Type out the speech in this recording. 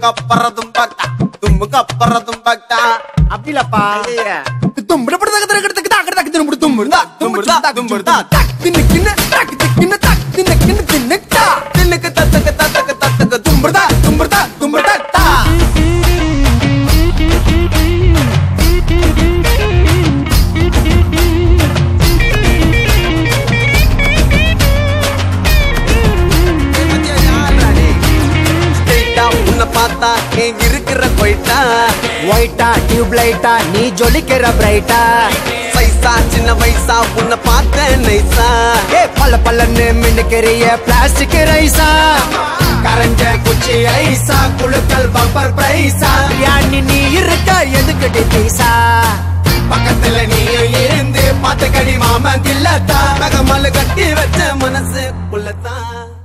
கப்பறதும் பக்தா தும்பு கப்பறதும் பக்தா அப்படி இல்லப்பா ஐயா தும்புடு படு தக தக தக தக தக தும்புடு தும்புடு தா தும்புடு தா, தும்புடு தா. தக் தின்னு கின்னு தக் தின்னு தக் தின்னு கின்னு தின்னு தா தின்னுக்கு தத்தக்கு தத்தக்கு தத்தக்கு தும்புடு தா தும்புடு தா தும்புடு தா தா ஸ்ட்ரெயிட்டா உன்னை பார்த்தா நீ இருக்கிற போயிட்டா ஒயிட்டா டியூப் லைட்டா நீ ஜொலிக்கிற பிரைட்டா சைஸா சின்ன வயசா உன்னை பார்த்த நைஸா ஏ பல்ல பல்லன்னு மின்னுக்கிறிய பிளாஸ்டிக் ரைஸா கரஞ்ச குச்சி ஐசா குழுக்கள் பம்பர் பிரைஸா யானி நீ இருக்க எதுக்கிட்டு பீசா பக்கத்துல நீயும் இருந்து பார்த்த கடி மாமன் கில்லத்தா நகமல்லு கட்டி வச்ச மனசு உள்ளத்தான்